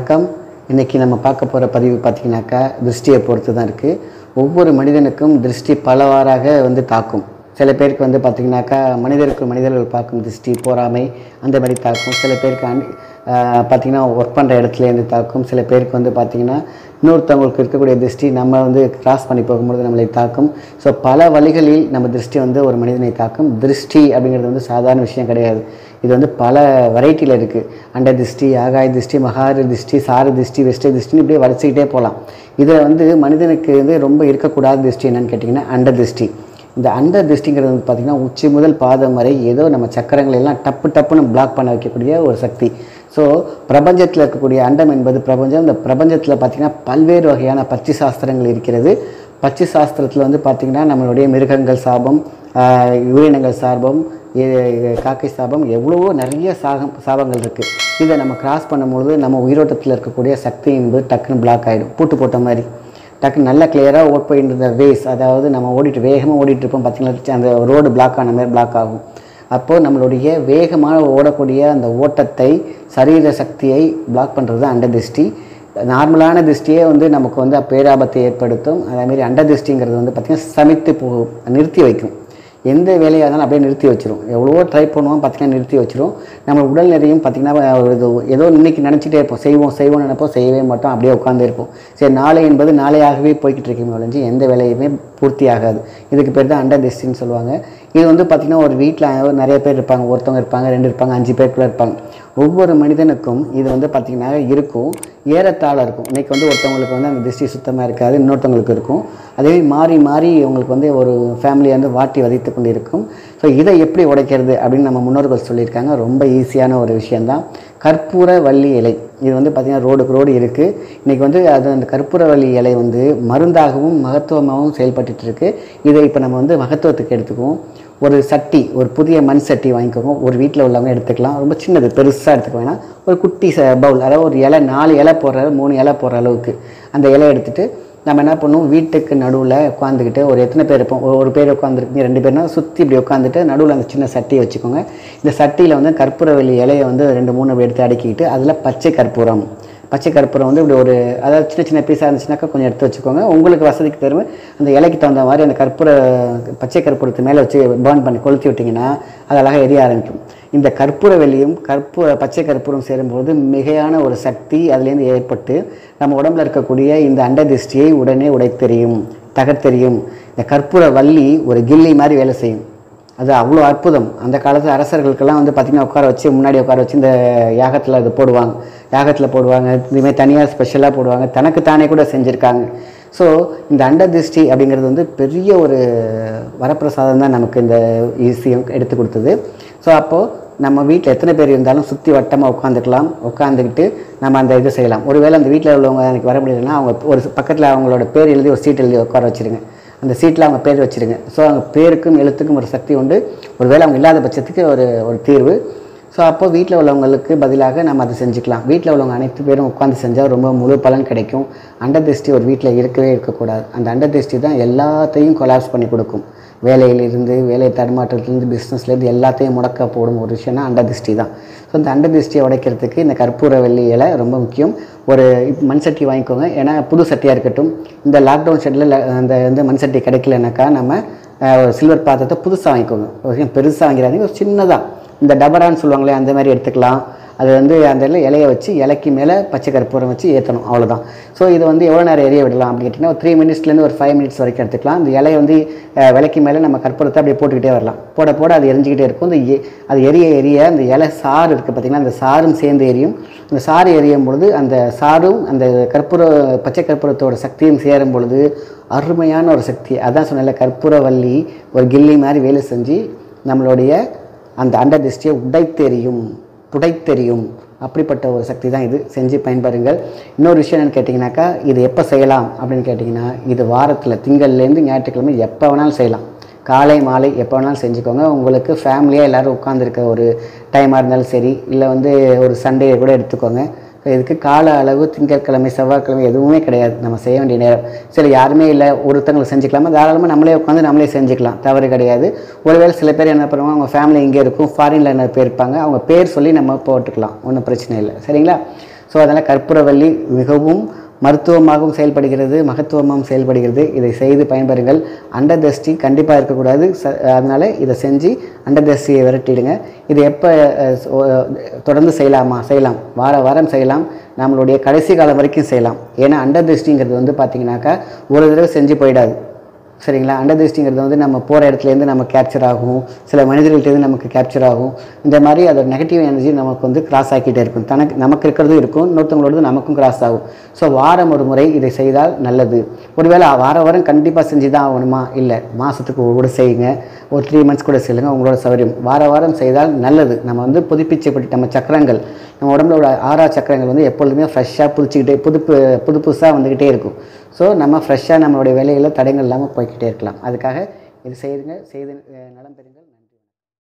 வணக்கம் இன்றைக்கி நம்ம பார்க்க போகிற பதிவு பார்த்திங்கனாக்கா திருஷ்டியை பொறுத்து தான் இருக்குது ஒவ்வொரு மனிதனுக்கும் திருஷ்டி பலவாறாக வந்து தாக்கும் சில பேருக்கு வந்து பார்த்திங்கனாக்கா மனிதருக்கு மனிதர்கள் பார்க்கும் திருஷ்டி பொறாமை அந்த மாதிரி தாக்கும் சில பேருக்கு அன் பார்த்திங்கன்னா ஒர்க் பண்ணுற இடத்துலேருந்து தாக்கும் சில பேருக்கு வந்து பார்த்திங்கன்னா இன்னொருத்தவங்களுக்கு இருக்கக்கூடிய திருஷ்டி நம்ம வந்து கிராஸ் பண்ணி போகும்போது நம்மளை தாக்கும் ஸோ பல வழிகளில் நம்ம திருஷ்டி வந்து ஒரு மனிதனை தாக்கும் திருஷ்டி அப்படிங்கிறது வந்து சாதாரண விஷயம் கிடையாது இது வந்து பல வெரைட்டியில் இருக்குது அண்ட திருஷ்டி ஆகாய திருஷ்டி மகார திருஷ்டி சார திருஷ்டி வெஸ்ட திருஷ்டின்னு இப்படியே வரிசைக்கிட்டே போகலாம் இதில் வந்து மனிதனுக்கு வந்து ரொம்ப இருக்கக்கூடாத திருஷ்டி என்னன்னு கேட்டிங்கன்னா அண்ட திருஷ்டி இந்த அண்ட திருஷ்டிங்கிறது வந்து பார்த்திங்கன்னா உச்சி முதல் பாதம் வரை ஏதோ நம்ம சக்கரங்களை எல்லாம் டப்பு டப்புன்னு பிளாக் பண்ண வைக்கக்கூடிய ஒரு சக்தி ஸோ பிரபஞ்சத்தில் இருக்கக்கூடிய அண்டம் என்பது பிரபஞ்சம் இந்த பிரபஞ்சத்தில் பார்த்திங்கன்னா பல்வேறு வகையான பச்சி சாஸ்திரங்கள் இருக்கிறது பச்சி சாஸ்திரத்தில் வந்து பார்த்திங்கன்னா நம்மளுடைய மிருகங்கள் சாபம் ஆஹ் உயிரினங்கள் சாபம் எ- காக்கை சாபம் எவ்வளவோ நிறைய சாகம் சாபங்கள் இருக்குது இதை நம்ம கிராஸ் பண்ணும்பொழுது நம்ம உயிரோட்டத்தில் இருக்கக்கூடிய சக்தி என்பது டக்குன்னு பிளாக் ஆகிடும் பூட்டு போட்ட மாதிரி டக்குன்னு நல்லா கிளியராக ஓட் போயிட்டு இருந்த வேஸ் அதாவது நம்ம ஓடிட்டு வேகமாக ஓடிட்டு இருப்போம் பார்த்தீங்கன்னா அந்த ரோடு பிளாக் ஆன மாதிரி பிளாக் ஆகும் அப்போது நம்மளுடைய வேகமாக ஓடக்கூடிய அந்த ஓட்டத்தை சரீர சக்தியை பிளாக் பண்ணுறது அண்ட திருஷ்டி நார்மலான திருஷ்டியே வந்து நமக்கு வந்து பேராபத்தை ஏற்படுத்தும் அதேமாரி அண்ட திருஷ்டிங்கிறது வந்து பார்த்திங்கன்னா சமைத்து போ நிறுத்தி வைக்கும் எந்த வேலையாக இருந்தாலும் அப்படியே நிறுத்தி வச்சிரும் எவ்வளவோ ட்ரை பண்ணுவோம் பார்த்திங்கன்னா நிறுத்தி வச்சிரும் நம்ம உடல் நிறையும் பார்த்திங்கன்னா ஒரு இது ஏதோ இன்னைக்கு நினச்சிட்டே இருப்போம் செய்வோம் செய்வோம் நினைப்போம் செய்யவே மாட்டோம் அப்படியே உட்காந்து இருப்போம் சரி நாளை என்பது நாளையாகவே போய்கிட்டு இருக்கீங்க ஒழிஞ்சு எந்த வேலையுமே பூர்த்தி ஆகாது இதுக்கு பேர் தான் அண்டர் டிஸ்டின்னு சொல்லுவாங்க இது வந்து பார்த்திங்கன்னா ஒரு வீட்டில் நிறைய பேர் இருப்பாங்க ஒருத்தவங்க இருப்பாங்க ரெண்டு இருப்பாங்க அஞ்சு பேருக்குள்ள இருப்பாங்க ஒவ்வொரு மனிதனுக்கும் இது வந்து பார்த்திங்கன்னா இருக்கும் ஏறத்தாழ இருக்கும் இன்றைக்கி வந்து ஒருத்தவங்களுக்கு வந்து அந்த திருஷ்டி சுத்தமாக இருக்காது இன்னொருத்தவங்களுக்கு இருக்கும் அதே மாறி மாறி உங்களுக்கு வந்து ஒரு ஃபேமிலியை வந்து வாட்டி வதைத்து கொண்டு இருக்கும் ஸோ இதை எப்படி உடைக்கிறது அப்படின்னு நம்ம முன்னோர்கள் சொல்லியிருக்காங்க ரொம்ப ஈஸியான ஒரு விஷயந்தான் கற்பூர வள்ளி இலை இது வந்து பார்த்திங்கன்னா ரோடுக்கு ரோடு இருக்குது இன்றைக்கி வந்து அது அந்த கற்பூரவள்ளி இலை வந்து மருந்தாகவும் மகத்துவமாகவும் செயல்பட்டுட்டு இருக்கு இதை இப்போ நம்ம வந்து மகத்துவத்துக்கு எடுத்துக்குவோம் ஒரு சட்டி ஒரு புதிய மண் சட்டி வாங்கிக்கோங்க ஒரு வீட்டில் உள்ளவங்க எடுத்துக்கலாம் ரொம்ப சின்னது பெருசாக எடுத்துக்க வேணாம் ஒரு குட்டி ச பவுல் அதாவது ஒரு இலை நாலு இலை போடுற மூணு இலை போடுற அளவுக்கு அந்த இலை எடுத்துட்டு நம்ம என்ன பண்ணுவோம் வீட்டுக்கு நடுவில் உட்காந்துக்கிட்டு ஒரு எத்தனை பேர் இருப்போம் ஒரு- ஒரு பேர் உட்காந்துருக்கீங்க ரெண்டு பேர்னா சுற்றி இப்படி உட்காந்துட்டு நடுவில் அந்த சின்ன சட்டியை வச்சுக்கோங்க இந்த சட்டியில் வந்து கற்பூரவள்ளி இலையை வந்து ரெண்டு மூணு அப்படி எடுத்து அடுக்கிக்கிட்டு அதில் பச்சை கற்பூரம் பச்சை கற்பூரம் வந்து இப்படி ஒரு அதாவது சின்ன சின்ன பீஸாக இருந்துச்சுனாக்கா கொஞ்சம் எடுத்து வச்சுக்கோங்க உங்களுக்கு வசதிக்கு தருவ அந்த இலைக்கு தகுந்த மாதிரி அந்த கற்பூர பச்சை கற்பூரத்து மேலே வச்சு பேர்ன் பண்ணி கொளுத்தி விட்டிங்கன்னா அது அழகாக எரிய ஆரம்பிக்கும் இந்த கற்பூர வெள்ளியும் கற்பூர பச்சை கற்பூரம் சேரும்போது மிகையான ஒரு சக்தி அதுலேருந்து ஏற்பட்டு நம்ம உடம்புல இருக்கக்கூடிய இந்த அண்ட திருஷ்டியை உடனே உடைத்தெறியும் தகர்த்தெறியும் இந்த கற்பூர வள்ளி ஒரு கில்லி மாதிரி வேலை செய்யும் அது அவ்வளோ அற்புதம் அந்த காலத்து அரசர்களுக்கெல்லாம் வந்து பார்த்திங்கன்னா உட்கார வச்சு முன்னாடி உட்கார வச்சு இந்த யாகத்தில் அது போடுவாங்க யாகத்தில் போடுவாங்க இதுமாதிரி தனியாக ஸ்பெஷலாக போடுவாங்க தனக்கு தானே கூட செஞ்சுருக்காங்க ஸோ இந்த அண்ட திருஷ்டி அப்படிங்கிறது வந்து பெரிய ஒரு வரப்பிரசாதம் தான் நமக்கு இந்த ஈஸியம் எடுத்து கொடுத்தது ஸோ அப்போது நம்ம வீட்டில் எத்தனை பேர் இருந்தாலும் சுற்றி வட்டமாக உட்காந்துக்கலாம் உட்காந்துக்கிட்டு நம்ம அந்த இது செய்யலாம் ஒருவேளை அந்த வீட்டில் உள்ளவங்க எனக்கு வர முடியலன்னா அவங்க ஒரு பக்கத்தில் அவங்களோட பேர் எழுதி ஒரு சீட் எழுதி உட்கார வச்சிருங்க அந்த சீட்டில் அவங்க பேர் வச்சுருங்க ஸோ அவங்க பேருக்கும் எழுத்துக்கும் ஒரு சக்தி உண்டு ஒருவேளை அவங்க இல்லாத பட்சத்துக்கு ஒரு ஒரு தீர்வு ஸோ அப்போ வீட்டில் உள்ளவங்களுக்கு பதிலாக நம்ம அதை செஞ்சுக்கலாம் வீட்டில் உள்ளவங்க அனைத்து பேரும் உட்காந்து செஞ்சால் ரொம்ப முழு பலன் கிடைக்கும் அண்ட திருஷ்டி ஒரு வீட்டில் இருக்கவே இருக்கக்கூடாது அந்த அண்ட திருஷ்டி தான் எல்லாத்தையும் கொலாப்ஸ் பண்ணி கொடுக்கும் வேலையிலிருந்து வேலை தடுமாற்றத்துலேருந்து பிஸ்னஸ்லேருந்து எல்லாத்தையும் முடக்க போடும் ஒரு விஷயம்னா அண்ட திருஷ்டி தான் ஸோ இந்த அண்ட திருஷ்டியை உடைக்கிறதுக்கு இந்த கற்பூர வெள்ளி இலை ரொம்ப முக்கியம் ஒரு இப்ப மண் சட்டி வாங்கிக்கோங்க ஏன்னா புது சட்டியாக இருக்கட்டும் இந்த லாக்டவுன் ஷெட்டில் அந்த வந்து மண் சட்டி கிடைக்கலனாக்கா நம்ம அஹ், ஒரு சில்வர் பாத்திரத்தை புதுசாக வாங்கிக்கோங்க ஒரு விஷயம் பெருசாக வாங்கிறாதீங்க ஒரு சின்னதாக இந்த டபரான்னு சொல்லுவாங்களே அந்த மாதிரி எடுத்துக்கலாம் அது வந்து அந்த இதில் இலையை வச்சு இலைக்கு மேலே பச்சை கற்பூரம் வச்சு ஏற்றணும் அவ்வளோதான் ஸோ இது வந்து எவ்வளோ நேரம் எரிய விடலாம் அப்படின்னு கேட்டிங்கன்னா ஒரு த்ரீ மினிட்ஸ்லேருந்து ஒரு ஃபைவ் மினிட்ஸ் வரைக்கும் எடுத்துக்கலாம் இந்த இலையை வந்து அஹ், விலைக்கு மேலே நம்ம கற்பூரத்தை அப்படியே போட்டுக்கிட்டே வரலாம் போட போட அது எரிஞ்சிக்கிட்டே இருக்கும் இந்த எ- அது எரிய எரிய அந்த இலை சாறு இருக்குது பார்த்திங்கன்னா அந்த சாரும் சேர்ந்து எரியும் அந்த சாறு எரியும் பொழுது அந்த சாரும் அந்த கற்பூர பச்சை கற்பூரத்தோட சக்தியும் சேரும் பொழுது அருமையான ஒரு சக்தி அதான் சொன்னல கற்பூரவல்லி ஒரு கில்லி மாதிரி வேலை செஞ்சு நம்மளுடைய அந்த அண்ட திருஷ்டியை உடைத்தெறியும் புடைத்தெறியும் அப்படிப்பட்ட ஒரு சக்தி தான் இது செஞ்சு பயன்பெறுங்கள் இன்னொரு விஷயம் என்னன்னு கேட்டிங்கனாக்கா இது எப்போ செய்யலாம் அப்படின்னு கேட்டிங்கன்னா இது வாரத்தில் திங்கள்லேருந்து ஞாயிற்றுக்கிழமை எப்போ வேணாலும் செய்யலாம் காலை மாலை எப்போ வேணாலும் செஞ்சுக்கோங்க உங்களுக்கு ஃபேமிலியாக எல்லோரும் உட்காந்துருக்க ஒரு டைமாக இருந்தாலும் சரி இல்லை வந்து ஒரு சண்டே கூட எடுத்துக்கோங்க இதுக்கு கால அளவு திங்கட்கிழமை செவ்வாய்க்கிழமை எதுவுமே கிடையாது நம்ம செய்ய வேண்டிய நேரம் சரி யாருமே இல்லை ஒருத்தங்களுக்கு செஞ்சுக்கலாமா தாராளமாக நம்மளே உட்காந்து நம்மளே செஞ்சுக்கலாம் தவறு கிடையாது ஒருவேளை சில பேர் என்ன பண்ணுவாங்க அவங்க ஃபேமிலி இங்கே இருக்கும் ஃபாரினில் என்ன பேர் இருப்பாங்க அவங்க பேர் சொல்லி நம்ம போட்டுக்கலாம் ஒன்றும் பிரச்சனை இல்லை சரிங்களா ஸோ அதனால் கற்பூரவள்ளி மிகவும் மருத்துவமாகவும் செயல்படுகிறது மகத்துவமாகவும் செயல்படுகிறது இதை செய்து பயன்பெறுங்கள் அண்டர் திருஷ்டி கண்டிப்பாக இருக்கக்கூடாது ச அதனால் இதை செஞ்சு அண்டர் திருஷ்டியை விரட்டிடுங்க இது எப்போ தொடர்ந்து செய்யலாமா செய்யலாம் வார வாரம் செய்யலாம் நம்மளுடைய கடைசி காலம் வரைக்கும் செய்யலாம் ஏன்னா அண்டர் திருஷ்டிங்கிறது வந்து பார்த்திங்கனாக்கா ஒரு தடவை செஞ்சு போயிடாது சரிங்களா அண்டர் திருஷ்டிங்கிறது வந்து நம்ம போகிற இடத்துலேருந்து நம்ம கேப்சர் ஆகும் சில மனிதர்கள்ட்டேருந்து நமக்கு கேப்சர் ஆகும் இந்த மாதிரி அதோட நெகட்டிவ் எனர்ஜி நமக்கு வந்து கிராஸ் ஆக்கிட்டே இருக்கும் தனக்கு நமக்கு இருக்கிறதும் இருக்கும் இன்னொருத்தவங்களோடது நமக்கும் கிராஸ் ஆகும் ஸோ வாரம் ஒரு முறை இதை செய்தால் நல்லது ஒருவேளை வார வாரம் கண்டிப்பாக செஞ்சு தான் ஆகணுமா இல்லை மாதத்துக்கு ஒரு கூட செய்யுங்க ஒரு த்ரீ மந்த்ஸ் கூட செய்யுங்க உங்களோட சௌகரியம் வார வாரம் செய்தால் நல்லது நம்ம வந்து புதுப்பிச்சப்பட்டு நம்ம சக்கரங்கள் நம்ம உடம்புல உள்ள ஆறா சக்கரங்கள் வந்து எப்பொழுதுமே ஃப்ரெஷ்ஷாக புதுச்சிக்கிட்டே புது புது புதுசாக வந்துக்கிட்டே இருக்கும் ஸோ நம்ம ஃப்ரெஷ்ஷாக நம்மளுடைய வேலையில் தடங்கள் இல்லாமல் போய்க்கிட்டே இருக்கலாம் அதுக்காக இது செய்துங்க செய்து அஹ் நலம் பெறுங்கள்